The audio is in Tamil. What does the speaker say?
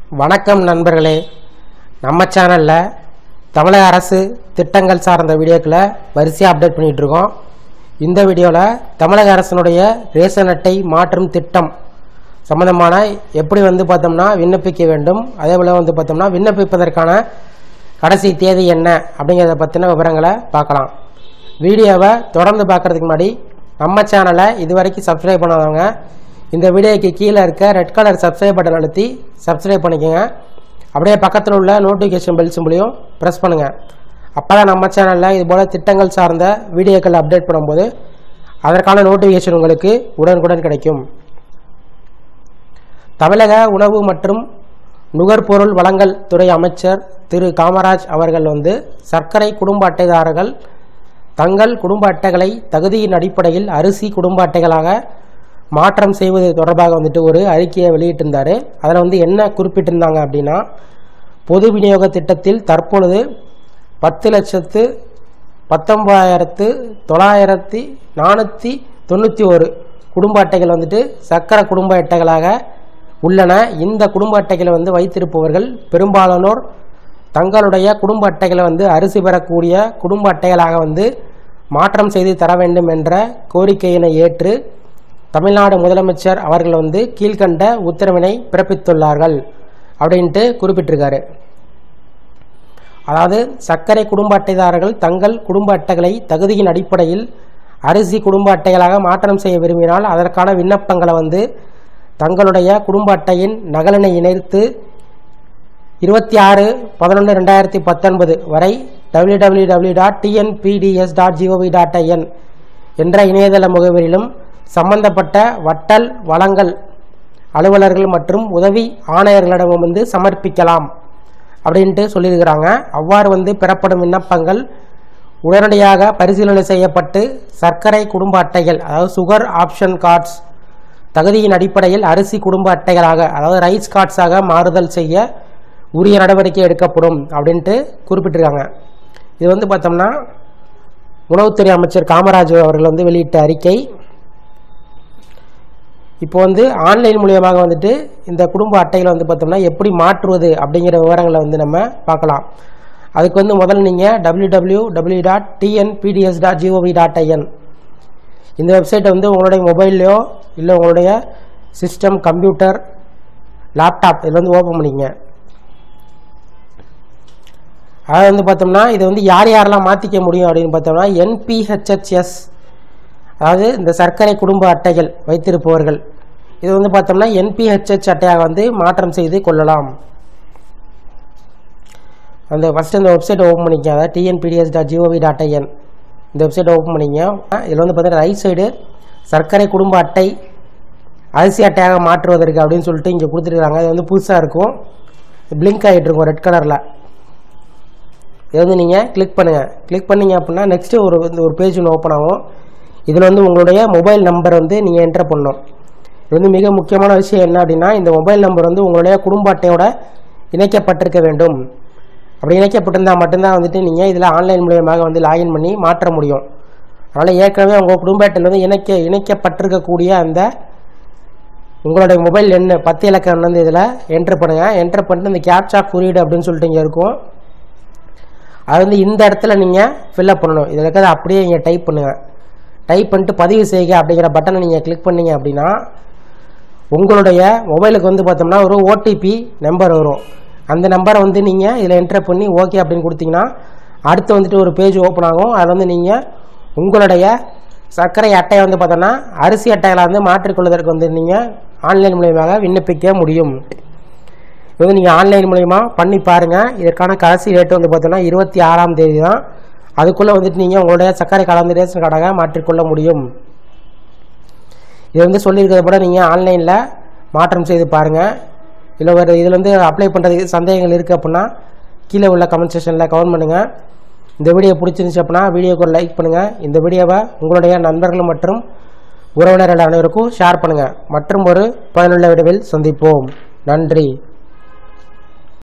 வணக்கம் நண்பர்களே நம்ம சேனலில் தமிழக அரசு திட்டங்கள் சார்ந்த வீடியோக்களை வரிசையாக அப்டேட் பண்ணிகிட்டு இருக்கோம் இந்த வீடியோவில் தமிழக அரசினுடைய ரேஷன் அட்டை மாற்றும் திட்டம் சம்மந்தமான எப்படி வந்து பார்த்தோம்னா விண்ணப்பிக்க வேண்டும் அதே போல் வந்து பார்த்தோம்னா விண்ணப்பிப்பதற்கான கடைசி தேதி என்ன அப்படிங்கிறத பற்றின விவரங்களை பார்க்கலாம் வீடியோவை தொடர்ந்து பார்க்குறதுக்கு முன்னாடி நம்ம சேனலை இது வரைக்கும் சப்ஸ்கிரைப் பண்ணாதவங்க இந்த வீடியோக்கு கீழே இருக்க ரெட் கலர் சப்ஸ்கிரைப் பட்டன் அழுத்தி சப்ஸ்கிரைப் பண்ணிக்கோங்க அப்படியே பக்கத்தில் உள்ள நோட்டிஃபிகேஷன் பெல் சிம்பிளையும் ப்ரெஸ் பண்ணுங்கள் அப்போ தான் நம்ம சேனலில் இது போல் திட்டங்கள் சார்ந்த வீடியோக்கள் அப்டேட் பண்ணும்போது அதற்கான நோட்டிஃபிகேஷன் உங்களுக்கு உடனுக்குடன் கிடைக்கும் தமிழக உணவு மற்றும் நுகர்பொருள் வழங்கல் துறை அமைச்சர் திரு காமராஜ் அவர்கள் வந்து சர்க்கரை குடும்ப அட்டைதாரர்கள் தங்கள் குடும்ப அட்டைகளை தகுதியின் அடிப்படையில் அரிசி குடும்ப அட்டைகளாக மாற்றம் செய்வது தொடர்பாக வந்துட்டு ஒரு அறிக்கையை வெளியிட்டிருந்தார் அதில் வந்து என்ன குறிப்பிட்டிருந்தாங்க அப்படின்னா பொது விநியோக திட்டத்தில் தற்பொழுது பத்து லட்சத்து பத்தொம்பதாயிரத்து தொள்ளாயிரத்தி நானூற்றி தொண்ணூற்றி ஒரு குடும்ப அட்டைகள் வந்துட்டு சக்கர குடும்ப அட்டைகளாக உள்ளன இந்த குடும்ப அட்டைகளை வந்து வைத்திருப்பவர்கள் பெரும்பாலானோர் தங்களுடைய குடும்ப அட்டைகளை வந்து அரிசி பெறக்கூடிய குடும்ப அட்டைகளாக வந்து மாற்றம் செய்து தர வேண்டும் என்ற கோரிக்கையினை ஏற்று தமிழ்நாடு முதலமைச்சர் அவர்கள் வந்து கீழ்கண்ட உத்தரவினை பிறப்பித்துள்ளார்கள் அப்படின்ட்டு குறிப்பிட்டிருக்காரு அதாவது சர்க்கரை குடும்ப அட்டைதாரர்கள் தங்கள் குடும்ப அட்டைகளை தகுதியின் அடிப்படையில் அரிசி குடும்ப அட்டைகளாக மாற்றம் செய்ய விரும்பினால் அதற்கான விண்ணப்பங்களை வந்து தங்களுடைய குடும்ப அட்டையின் நகலினை இணைத்து இருபத்தி ஆறு பதினொன்று ரெண்டாயிரத்தி பத்தொன்பது வரை W W W dot TNPDS dot GOV dot IN என்ற இணையதள முகவரியிலும் சம்பந்தப்பட்ட வட்டல் வளங்கள் அலுவலர்கள் மற்றும் உதவி ஆணையர்களிடம் வந்து சமர்ப்பிக்கலாம் அப்படின்ட்டு சொல்லியிருக்கிறாங்க அவ்வாறு வந்து பெறப்படும் விண்ணப்பங்கள் உடனடியாக பரிசீலனை செய்யப்பட்டு சர்க்கரை குடும்ப அட்டைகள் அதாவது சுகர் ஆப்ஷன் கார்ட்ஸ் தகுதியின் அடிப்படையில் அரிசி குடும்ப அட்டைகளாக அதாவது ரைஸ் கார்ட்ஸாக மாறுதல் செய்ய உரிய நடவடிக்கை எடுக்கப்படும் அப்படின்ட்டு குறிப்பிட்டிருக்காங்க இது வந்து பார்த்தோம்னா உணவுத்துறை அமைச்சர் காமராஜ் அவர்கள் வந்து வெளியிட்ட அறிக்கை இப்போ வந்து ஆன்லைன் மூலியமாக வந்துட்டு இந்த குடும்ப அட்டைகளை வந்து பார்த்தோம்னா எப்படி மாற்றுவது அப்படிங்கிற விவரங்களை வந்து நம்ம பார்க்கலாம் அதுக்கு வந்து முதல்ல நீங்கள் W W W dot TNPDS dot GOV dot IN இந்த வெப்சைட்டை வந்து உங்களுடைய மொபைல்லையோ இல்லை உங்களுடைய சிஸ்டம் கம்ப்யூட்டர் லேப்டாப் இதில் வந்து ஓப்பன் பண்ணிக்கங்க அதாவது வந்து பார்த்தோம்னா இதை வந்து யார் யாரெல்லாம் மாற்றிக்க முடியும் அப்படின்னு பார்த்தோம்னா என்பிஹெச்ஹெச்எஸ் அதாவது இந்த சர்க்கரை குடும்ப அட்டைகள் வைத்திருப்பவர்கள் இது வந்து பார்த்தோம்னா என்பிஹெச்ஹெச் அட்டையாக வந்து மாற்றம் செய்து கொள்ளலாம் அந்த ஃபஸ்ட்டு இந்த வெப்சைட் ஓப்பன் பண்ணிக்க அதாவது TNPDS dot GOV dot IN இந்த வெப்சைட் ஓப்பன் பண்ணிங்க இதில் வந்து பார்த்தீங்கன்னா ரைட் சைடு சர்க்கரை குடும்ப அட்டை அரிசி அட்டையாக மாற்றுவதற்கு அப்படின்னு சொல்லிட்டு இங்கே கொடுத்துருக்காங்க இது வந்து புதுசாக இருக்கும் பிளிங்க் ஆகிட்டு இருக்கும் ரெட் கலரில் இதை வந்து நீங்கள் கிளிக் பண்ணுங்கள் கிளிக் பண்ணீங்க அப்படின்னா நெக்ஸ்ட்டு ஒரு இந்த ஒரு பேஜ் ஒன்று ஓப்பன் ஆகும் இதில் வந்து உங்களுடைய மொபைல் நம்பர் வந்து நீங்கள் என்டர் பண்ணணும் இது வந்து மிக முக்கியமான விஷயம் என்ன அப்படின்னா இந்த மொபைல் நம்பர் வந்து உங்களுடைய குடும்ப அட்டையோட இணைக்கப்பட்டிருக்க வேண்டும் அப்படி இணைக்கப்பட்டிருந்தால் மட்டும்தான் வந்துட்டு நீங்கள் இதில் ஆன்லைன் மூலியமாக வந்து லாகின் பண்ணி மாற்ற முடியும் அதனால் ஏற்கனவே உங்கள் குடும்ப அட்டையில் வந்து இணைக்க இணைக்கப்பட்டிருக்கக்கூடிய அந்த உங்களுடைய மொபைல் எண் பத்து இலக்க எண் வந்து இதில் என்ட்ரு பண்ணுங்கள் என்ட்ரு பண்ணிட்டு இந்த கேப்சா குறியீடு அப்படின்னு சொல்லிட்டு இங்கே இருக்கும் அது வந்து இந்த இடத்துல நீங்கள் ஃபில்அப் பண்ணணும் இதில் இருக்கிறத அப்படியே இங்கே டைப் பண்ணுங்கள் டைப் பண்ணிட்டு பதிவு செய்க அப்படிங்கிற பட்டனை நீங்கள் கிளிக் பண்ணீங்க அப்படின்னா உங்களுடைய மொபைலுக்கு வந்து பார்த்தோம்னா ஒரு ஓடிபி நம்பர் வரும் அந்த நம்பரை வந்து நீங்கள் இதில் என்டர் பண்ணி ஓகே அப்படின்னு கொடுத்தீங்கன்னா அடுத்து வந்துட்டு ஒரு பேஜ் ஓப்பன் ஆகும் அதில் வந்து நீங்கள் உங்களுடைய சர்க்கரை அட்டையை வந்து பார்த்தோன்னா அரிசி அட்டைகளை வந்து மாற்றிக்கொள்வதற்கு வந்து நீங்கள் ஆன்லைன் மூலியமாக விண்ணப்பிக்க முடியும் இது வந்து நீங்கள் ஆன்லைன் மூலயமா பண்ணி பாருங்கள் இதற்கான கடைசி ரேட்டு வந்து பார்த்தோன்னா இருபத்தி ஆறாம் தேதி தான் அதுக்குள்ளே வந்துட்டு நீங்கள் உங்களுடைய சர்க்கரை கலந்து ரேஷன் கார்டாக மாற்றிக்கொள்ள முடியும் இது வந்து சொல்லியிருக்கிறத கூட நீங்கள் ஆன்லைனில் மாற்றம் செய்து பாருங்கள் இல்லை ஒரு இதில் வந்து அப்ளை பண்ணுறதுக்கு சந்தேகங்கள் இருக்குது அப்படின்னா கீழே உள்ள கமெண்ட் செக்ஷனில் கமெண்ட் பண்ணுங்கள் இந்த வீடியோ பிடிச்சிருந்துச்சு அப்படின்னா வீடியோக்கு ஒரு லைக் பண்ணுங்கள் இந்த வீடியோவை உங்களுடைய நண்பர்கள் மற்றும் உறவினர்கள் அனைவருக்கும் ஷேர் பண்ணுங்கள் மற்றும் ஒரு பயனுள்ள விடவில் சந்திப்போம் நன்றி